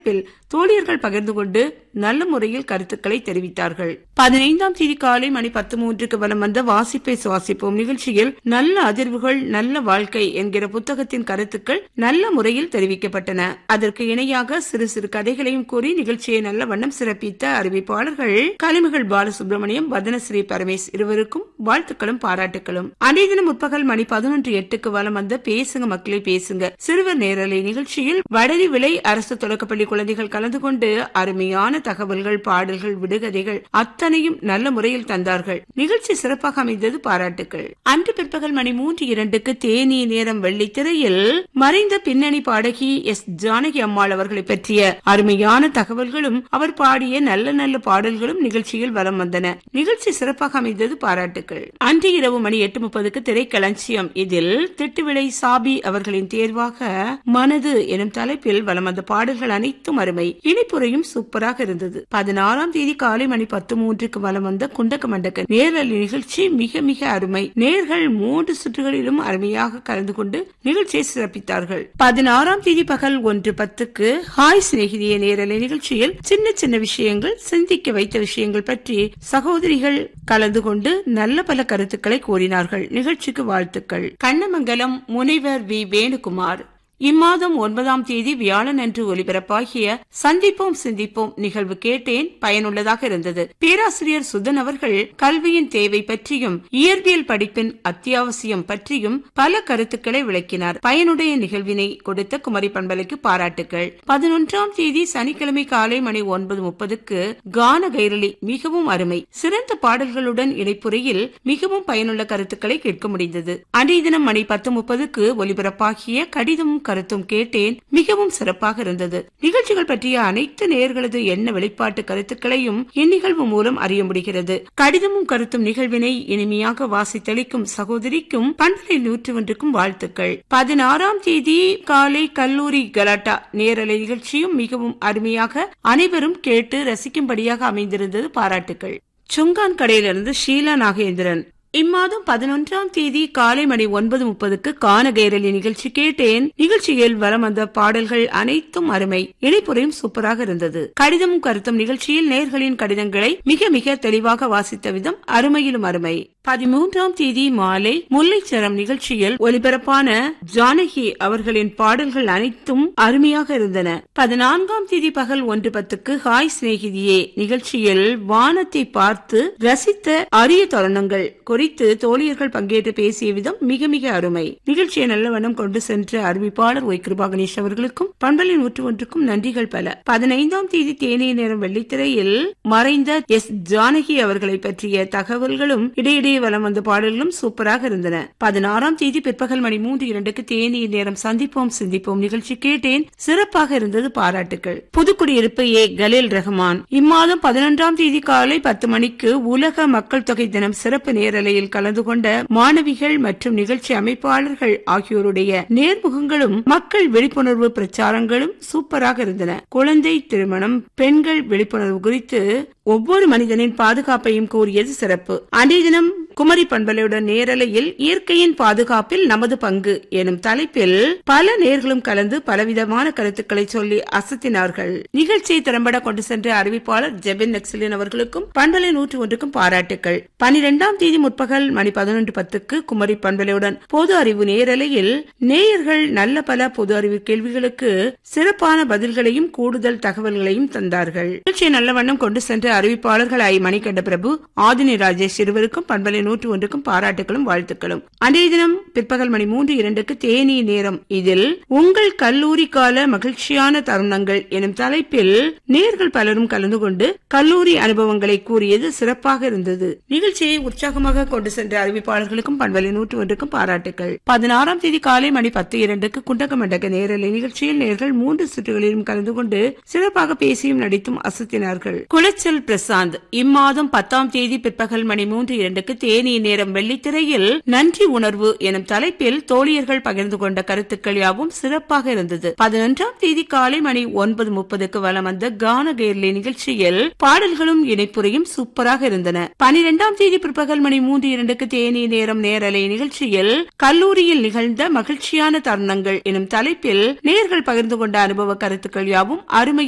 bill தோழியர்கள் பகிர்ந்து கொண்டு நல்ல முறையில் கருத்துக்களை தெரிவித்தார்கள் பதினைந்தாம் தேதி காலை மணி பத்து மூன்றுக்கு வலம் வந்த வாசிப்பை சுவாசிப்போம் நிகழ்ச்சியில் நல்ல அதிர்வுகள் நல்ல வாழ்க்கை என்கிற புத்தகத்தின் கருத்துக்கள் நல்ல முறையில் தெரிவிக்கப்பட்டன அதற்கு இணையாக சிறு சிறு கதைகளையும் கூறி நிகழ்ச்சியை நல்ல வண்ணம் சிறப்பித்த அறிவிப்பாளர்கள் கலிமகள் பாலசுப்ரமணியம் வதனஸ்ரீ பரமேஷ் இருவருக்கும் வாழ்த்துக்களும் பாராட்டுகளும் அன்றைய தினம் முற்பகல் மணி பதினொன்று எட்டுக்கு வலம் வந்த பேசுங்க மக்களே பேசுங்க சிறுவர் நேரலை நிகழ்ச்சியில் வடலி விலை அரசு தொடக்கப்பள்ளி குழந்தைகள் கலந்து கொண்டு அருமையான தகவல்கள் பாடல்கள் விடுகதைகள் அத்தனையும் நல்ல முறையில் தந்தார்கள் நிகழ்ச்சி சிறப்பாக அமைந்தது பாராட்டுக்கள் அன்று பிற்பகல் மணி மூன்று இரண்டுக்கு தேனி நேரம் வெள்ளித்திரையில் மறைந்த பின்னணி பாடகி எஸ் ஜானகி அம்மாள் அவர்களை பற்றிய அருமையான தகவல்களும் அவர் பாடிய நல்ல நல்ல பாடல்களும் நிகழ்ச்சியில் வலம் வந்தன நிகழ்ச்சி சிறப்பாக அமைந்தது பாராட்டுக்கள் அன்று இரவு மணி எட்டு முப்பதுக்கு திரைக்களஞ்சியம் இதில் திட்டுவிளை சாபி அவர்களின் தேர்வாக மனது எனும் தலைப்பில் வலம் வந்த பாடல்கள் அனைத்தும் அருமை இனிப்புரையும் சூப்பராக இருந்தது பதினாறாம் தேதி காலை மணி பத்து மூன்றுக்கு வலம் வந்த குண்டக்க மண்டக்க நேரல் நிகழ்ச்சி மிக மிக அருமை நேர்கள் மூன்று சுற்றுகளிலும் அருமையாக கலந்து கொண்டு நிகழ்ச்சியை சிறப்பித்தார்கள் பதினாறாம் தேதி பகல் ஒன்று பத்துக்கு ஹாய் சிநேகிதிய நேரலை நிகழ்ச்சியில் சின்ன சின்ன விஷயங்கள் சிந்திக்க வைத்த விஷயங்கள் பற்றி சகோதரிகள் கலந்து கொண்டு நல்ல பல கருத்துக்களை கூறினார்கள் நிகழ்ச்சிக்கு வாழ்த்துக்கள் கண்ணமங்கலம் முனைவர் வி வேணுகுமார் இம்மாதம் ஒன்பதாம் தேதி வியாழன் அன்று ஒலிபரப்பாகிய சந்திப்போம் சிந்திப்போம் நிகழ்வு கேட்டேன் பயனுள்ளதாக இருந்தது பேராசிரியர் சுதன் அவர்கள் கல்வியின் தேவை பற்றியும் இயற்பியல் படிப்பின் அத்தியாவசியம் பற்றியும் பல கருத்துக்களை விளக்கினார் பயனுடைய நிகழ்வினை கொடுத்த குமரி பண்பலைக்கு பாராட்டுகள் பதினொன்றாம் தேதி சனிக்கிழமை காலை மணி ஒன்பது முப்பதுக்கு கான கைரளி மிகவும் அருமை சிறந்த பாடல்களுடன் இணைப்புரையில் மிகவும் பயனுள்ள கருத்துக்களை கேட்க முடிந்தது அன்றைய தினம் மணி பத்து முப்பதுக்கு ஒலிபரப்பாகிய கடிதமும் கருத்தும் கேட்டேன் மிகவும் சிறப்பாக இருந்தது நிகழ்ச்சிகள் பற்றிய அனைத்து நேயர்களது எண்ண வெளிப்பாட்டு கருத்துக்களையும் இந்நிகழ்வு மூலம் அறிய முடிகிறது கடிதமும் கருத்தும் நிகழ்வினை இனிமையாக வாசித்தளிக்கும் சகோதரிக்கும் பண்பலை நூற்று ஒன்றுக்கும் வாழ்த்துக்கள் பதினாறாம் தேதி காலை கல்லூரி கலாட்டா நேரலை நிகழ்ச்சியும் மிகவும் அருமையாக அனைவரும் கேட்டு ரசிக்கும்படியாக அமைந்திருந்தது பாராட்டுக்கள் சுங்கான் கடையிலிருந்து ஷீலா நாகேந்திரன் இம்மாதம் பதினொன்றாம் தேதி காலை மணி ஒன்பது முப்பதுக்கு கான கைரளி நிகழ்ச்சி கேட்டேன் நிகழ்ச்சியில் வரம் வந்த பாடல்கள் அனைத்தும் அருமை இணைப்புரையும் சூப்பராக இருந்தது கடிதமும் கருத்தும் நிகழ்ச்சியில் நேர்களின் கடிதங்களை மிக மிக தெளிவாக வாசித்த விதம் அருமையிலும் அருமை பதிமூன்றாம் தேதி மாலை முல்லைச்சரம் நிகழ்ச்சியில் ஒலிபரப்பான ஜானகி அவர்களின் பாடல்கள் அனைத்தும் அருமையாக இருந்தன பதினான்காம் தேதி பகல் ஒன்று பத்துக்கு ஹாய் சிநேகிதியே நிகழ்ச்சியில் வானத்தை பார்த்து ரசித்த அரிய தருணங்கள் குறித்து தோழியர்கள் பங்கேற்று பேசிய விதம் மிக மிக அருமை நிகழ்ச்சியை நல்ல வண்ணம் கொண்டு சென்ற அறிவிப்பாளர் ஒய் கிருபா கணேஷ் அவர்களுக்கும் பண்பலை நூற்று ஒன்றுக்கும் நன்றிகள் பல பதினைந்தாம் தேதி தேனிய நேரம் வெள்ளித்திரையில் மறைந்த எஸ் ஜானகி அவர்களை பற்றிய தகவல்களும் இடையிடையே வலம் வந்த பாடல்களும் சூப்பராக இருந்தன பதினாறாம் தேதி பிற்பகல் மணி மூன்று இரண்டுக்கு தேனிய நேரம் சந்திப்போம் சிந்திப்போம் நிகழ்ச்சி கேட்டேன் சிறப்பாக இருந்தது பாராட்டுகள் புதுக்குடியிருப்பு ஏ கலீல் ரஹ்மான் இம்மாதம் பதினொன்றாம் தேதி காலை பத்து மணிக்கு உலக மக்கள் தொகை தினம் சிறப்பு நேரலையில் கலந்து கொண்ட மாணவிகள் மற்றும் நிகழ்ச்சி அமைப்பாளர்கள் ஆகியோருடைய நேர்முகங்களும் மக்கள் விழிப்புணர்வு பிரச்சாரங்களும் சூப்பராக இருந்தன குழந்தை திருமணம் பெண்கள் விழிப்புணர்வு குறித்து ஒவ்வொரு மனிதனின் பாதுகாப்பையும் கூறியது சிறப்பு அன்றைய தினம் குமரி பண்பலையுடன் நேரலையில் இயற்கையின் பாதுகாப்பில் நமது பங்கு எனும் தலைப்பில் பல நேர்களும் கலந்து பலவிதமான கருத்துக்களை சொல்லி அசத்தினார்கள் நிகழ்ச்சியை திறம்பட கொண்டு சென்ற அறிவிப்பாளர் ஜெபின் நக்சலின் அவர்களுக்கும் பண்பலை நூற்று ஒன்றுக்கும் பாராட்டுக்கள் பனிரெண்டாம் தேதி முற்பகல் மணி பதினொன்று பத்துக்கு குமரி பண்பலையுடன் பொது அறிவு நேரலையில் நேயர்கள் நல்ல பல பொது அறிவு கேள்விகளுக்கு சிறப்பான பதில்களையும் கூடுதல் தகவல்களையும் தந்தார்கள் நிகழ்ச்சியை நல்ல வண்ணம் கொண்டு சென்ற அறிவிப்பாளர்கள் ஐ மணிகண்ட பிரபு ஆதினி ராஜேஷ் இருவருக்கும் பண்பலை நூற்று ஒன்றுக்கும் பாராட்டுகளும் வாழ்த்துக்களும் அன்றைய தினம் பிற்பகல் மணி மூன்று இரண்டுக்கு தேனி நேரம் இதில் உங்கள் கல்லூரி கால மகிழ்ச்சியான தருணங்கள் எனும் தலைப்பில் நேர்கள் பலரும் கலந்து கொண்டு கல்லூரி அனுபவங்களை கூறியது சிறப்பாக இருந்தது நிகழ்ச்சியை உற்சாகமாக கொண்டு சென்ற அறிவிப்பாளர்களுக்கும் பண்பலை நூற்று ஒன்றுக்கும் பாராட்டுகள் பதினாறாம் தேதி காலை மணி பத்து இரண்டுக்கு குண்டக மண்டக நேரலை நிகழ்ச்சியில் நேர்கள் மூன்று சுற்றுகளிலும் கலந்து கொண்டு சிறப்பாக பேசியும் நடித்தும் அசத்தினார்கள் குளச்சல் பிரசாந்த் இம்மாதம் பத்தாம் தேதி பிற்பகல் மணி மூன்று இரண்டுக்கு தேனி நேரம் வெள்ளித்திரையில் நன்றி உணர்வு எனும் தலைப்பில் தோழியர்கள் பகிர்ந்து கொண்ட கருத்துக்கள் யாவும் சிறப்பாக இருந்தது பதினொன்றாம் தேதி காலை மணி ஒன்பது முப்பதுக்கு வலம் வந்த கான கேர்லி நிகழ்ச்சியில் பாடல்களும் இணைப்புரையும் சூப்பராக இருந்தன பனிரெண்டாம் தேதி பிற்பகல் மணி மூன்று இரண்டுக்கு தேனி நேரம் நேரலை நிகழ்ச்சியில் கல்லூரியில் நிகழ்ந்த மகிழ்ச்சியான தருணங்கள் எனும் தலைப்பில் நேர்கள் பகிர்ந்து கொண்ட அனுபவ கருத்துக்கள் யாவும் அருமை